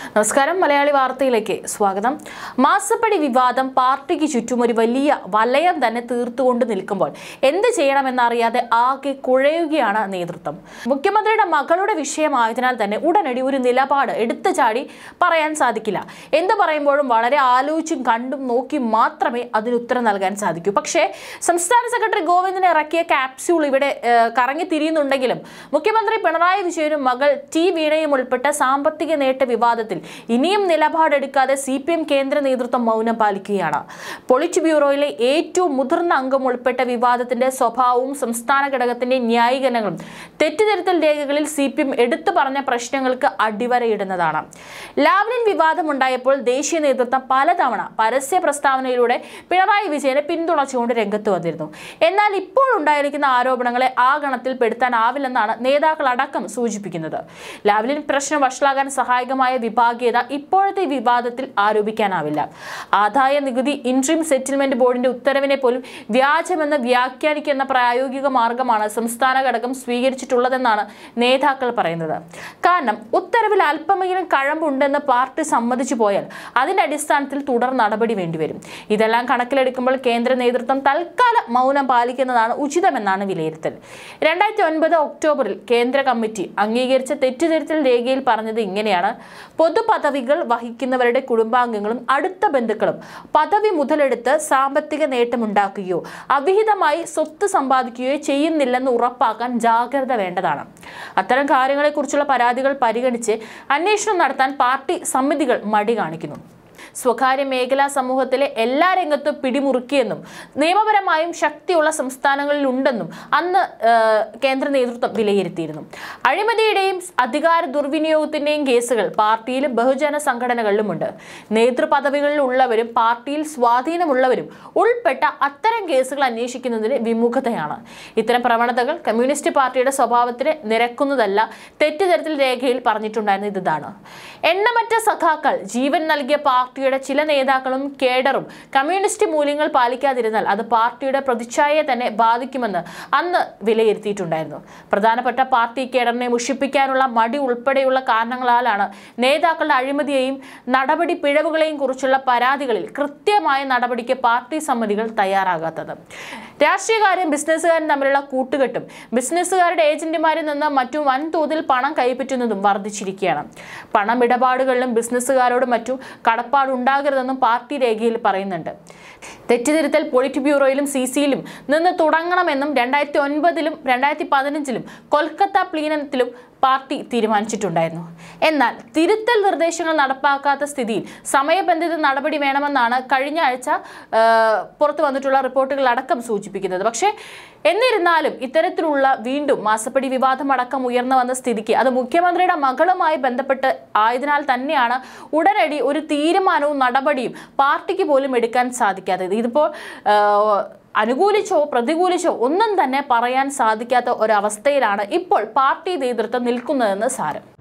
നമസ്കാരം മലയാളി വാർത്തയിലേക്ക് സ്വാഗതം മാസപ്പടി വിവാദം പാർട്ടിക്ക് ചുറ്റും ഒരു വലിയ വലയം തന്നെ തീർത്തുകൊണ്ട് നിൽക്കുമ്പോൾ എന്ത് ചെയ്യണമെന്നറിയാതെ ആകെ കുഴയുകയാണ് നേതൃത്വം മുഖ്യമന്ത്രിയുടെ മകളുടെ വിഷയമായതിനാൽ തന്നെ ഉടനടി ഒരു നിലപാട് എടുത്തു ചാടി പറയാൻ സാധിക്കില്ല എന്ത് പറയുമ്പോഴും വളരെ ആലോചിച്ചും കണ്ടും നോക്കി മാത്രമേ അതിന് ഉത്തരം നൽകാൻ സാധിക്കൂ പക്ഷേ സംസ്ഥാന സെക്രട്ടറി ഗോവിന്ദൻ ഇറക്കിയ ക്യാപ്സ്യൂൾ ഇവിടെ ഏഹ്, കറങ്ങി തിരിയുന്നുണ്ടെങ്കിലും മുഖ്യമന്ത്രി പിണറായി വിജയനും മകൾ ടി വീണയും ഉൾപ്പെട്ട സാമ്പത്തിക നേട്ട വിവാദത്തിൽ ഇനിയും നിലപാടെടുക്കാതെ സി പി എം കേന്ദ്ര നേതൃത്വം മൗനം പാലിക്കുകയാണ് പൊളിറ്റ് ബ്യൂറോയിലെ ഏറ്റവും മുതിർന്ന അംഗം ഉൾപ്പെട്ട വിവാദത്തിന്റെ സ്വഭാവവും സംസ്ഥാന ഘടകത്തിന്റെ ന്യായീകരണങ്ങളും തെറ്റിദ്ധരുത്തൽ രേഖകളിൽ സി പി എം എടുത്തു പറഞ്ഞ പ്രശ്നങ്ങൾക്ക് അടിവരയിടുന്നതാണ് ലാവ്ലിൻ വിവാദം ഉണ്ടായപ്പോൾ ദേശീയ നേതൃത്വം പലതവണ പരസ്യ പ്രസ്താവനയിലൂടെ പിണറായി വിജയനെ പിന്തുണച്ചുകൊണ്ട് രംഗത്ത് വന്നിരുന്നു എന്നാൽ ഇപ്പോൾ ഉണ്ടായിരിക്കുന്ന ആരോപണങ്ങളെ ആ ഗണത്തിൽ പെടുത്താനാവില്ലെന്നാണ് നേതാക്കൾ അടക്കം സൂചിപ്പിക്കുന്നത് ലാവ്ലിൻ പ്രശ്നം വഷളാകാൻ സഹായകമായ വിഭാഗീയത ഇപ്പോഴത്തെ വിവാദത്തിൽ ആരോപിക്കാനാവില്ല ആദായ നികുതി ഇൻട്രീം സെറ്റിൽമെന്റ് ബോർഡിന്റെ ഉത്തരവിനെ പോലും വ്യാജമെന്ന് വ്യാഖ്യാനിക്കുന്ന പ്രായോഗിക മാർഗമാണ് സംസ്ഥാന ഘടകം സ്വീകരിച്ചിട്ടുള്ളതെന്നാണ് നേതാക്കൾ പറയുന്നത് കാരണം ഉത്തരവിൽ അല്പമെങ്കിലും കഴമ്പുണ്ടെന്ന് പാർട്ടി സമ്മതിച്ചു പോയാൽ അതിന്റെ അടിസ്ഥാനത്തിൽ തുടർ നടപടി വേണ്ടിവരും ഇതെല്ലാം കണക്കിലെടുക്കുമ്പോൾ കേന്ദ്ര നേതൃത്വം തൽക്കാല മൗനം പാലിക്കുന്നതാണ് ഉചിതമെന്നാണ് വിലയിരുത്തൽ രണ്ടായിരത്തി ഒൻപത് ഒക്ടോബറിൽ കേന്ദ്ര കമ്മിറ്റി അംഗീകരിച്ച തെറ്റിദ്ധരുത്തൽ രേഖയിൽ പറഞ്ഞത് ഇങ്ങനെയാണ് പൊതുപദവികൾ വഹിക്കുന്നവരുടെ കുടുംബാംഗങ്ങളും അടുത്ത ബന്ധുക്കളും പദവി മുതലെടുത്ത് സാമ്പത്തിക നേട്ടമുണ്ടാക്കുകയോ അവിഹിതമായി സ്വത്ത് സമ്പാദിക്കുകയോ ചെയ്യുന്നില്ലെന്ന് ഉറപ്പാക്കാൻ ജാഗ്രത വേണ്ടതാണ് അത്തരം കാര്യങ്ങളെക്കുറിച്ചുള്ള പരാതികൾ പരിഗണിച്ച് അന്വേഷണം നടത്താൻ പാർട്ടി സമിതികൾ മടി കാണിക്കുന്നു സ്വകാര്യ മേഖലാ സമൂഹത്തിലെ എല്ലാ രംഗത്തും പിടിമുറുക്കിയെന്നും നിയമപരമായും ശക്തിയുള്ള സംസ്ഥാനങ്ങളിൽ ഉണ്ടെന്നും അന്ന് ആ, കേന്ദ്ര നേതൃത്വം വിലയിരുത്തിയിരുന്നു അഴിമതിയുടെയും അധികാര ദുർവിനിയോഗത്തിന്റെയും കേസുകൾ പാർട്ടിയിലും ബഹുജന സംഘടനകളിലുമുണ്ട് നേതൃപദവികളിൽ ഉള്ളവരും പാർട്ടിയിൽ സ്വാധീനമുള്ളവരും ഉൾപ്പെട്ട അത്തരം കേസുകൾ അന്വേഷിക്കുന്നതിന് വിമുഖതയാണ് ഇത്തരം പ്രവണതകൾ കമ്മ്യൂണിസ്റ്റ് പാർട്ടിയുടെ സ്വഭാവത്തിന് നിരക്കുന്നതല്ല തെറ്റിദ്ധരത്തിൽ രേഖയിൽ പറഞ്ഞിട്ടുണ്ടായിരുന്നത് ഇതാണ് എണ്ണമറ്റ സഖാക്കൾ ജീവൻ നൽകിയ പാർട്ടിയുടെ ചില നേതാക്കളും കേഡറും കമ്മ്യൂണിസ്റ്റ് മൂല്യങ്ങൾ പാലിക്കാതിരുന്നാൽ അത് പാർട്ടിയുടെ പ്രതിച്ഛായയെ തന്നെ ബാധിക്കുമെന്ന് അന്ന് വിലയിരുത്തിയിട്ടുണ്ടായിരുന്നു പ്രധാനപ്പെട്ട പാർട്ടി കേഡറിനെ മുഷിപ്പിക്കാനുള്ള മടി ഉൾപ്പെടെയുള്ള കാരണങ്ങളാലാണ് നേതാക്കളുടെ അഴിമതിയെയും നടപടി പിഴവുകളെയും കുറിച്ചുള്ള പരാതികളിൽ കൃത്യമായ നടപടിക്ക് പാർട്ടി സമിതികൾ തയ്യാറാകാത്തത് രാഷ്ട്രീയക്കാരും ബിസിനസ്സുകാരും തമ്മിലുള്ള കൂട്ടുകെട്ടും ബിസിനസ്സുകാരുടെ ഏജന്റുമാരിൽ നിന്ന് മറ്റു വൻതോതിൽ പണം കൈപ്പറ്റുന്നതും വർദ്ധിച്ചിരിക്കുകയാണ് പണമിടപാടുകളിലും ബിസിനസ്സുകാരോടും മറ്റും കടപ്പാടുണ്ടാകരുതെന്നും പാർട്ടി രേഖയിൽ പറയുന്നുണ്ട് തെറ്റിദ്ധരുത്തൽ പൊളിറ്റ് ബ്യൂറോയിലും സി സിയിലും നിന്ന് തുടങ്ങണമെന്നും രണ്ടായിരത്തി ഒൻപതിലും രണ്ടായിരത്തി പതിനഞ്ചിലും കൊൽക്കത്ത പ്ലീനത്തിലും പാർട്ടി തീരുമാനിച്ചിട്ടുണ്ടായിരുന്നു എന്നാൽ തിരുത്തൽ നിർദ്ദേശങ്ങൾ നടപ്പാക്കാത്ത സ്ഥിതിയിൽ സമയബന്ധിത നടപടി വേണമെന്നാണ് കഴിഞ്ഞ ആഴ്ച ആ, പുറത്തു വന്നിട്ടുള്ള റിപ്പോർട്ടുകൾ അടക്കം സൂചിപ്പിക്കുന്നത് പക്ഷേ എന്നിരുന്നാലും ഇത്തരത്തിലുള്ള വീണ്ടും മാസപ്പടി വിവാദം അടക്കം ഉയർന്നു വന്ന സ്ഥിതിക്ക് അത് മുഖ്യമന്ത്രിയുടെ മകളുമായി ബന്ധപ്പെട്ട് ആയതിനാൽ തന്നെയാണ് ഉടനടി ഒരു തീരുമാനവും നടപടിയും പാർട്ടിക്ക് പോലും എടുക്കാൻ സാധിക്കാത്തത് ഇതിപ്പോൾ ആ, അനുകൂലിച്ചോ പ്രതികൂലിച്ചോ ഒന്നും തന്നെ പറയാൻ സാധിക്കാത്ത ഒരവസ്ഥയിലാണ് ഇപ്പോൾ പാർട്ടി നേതൃത്വം നിൽക്കുന്നതെന്ന് സാരം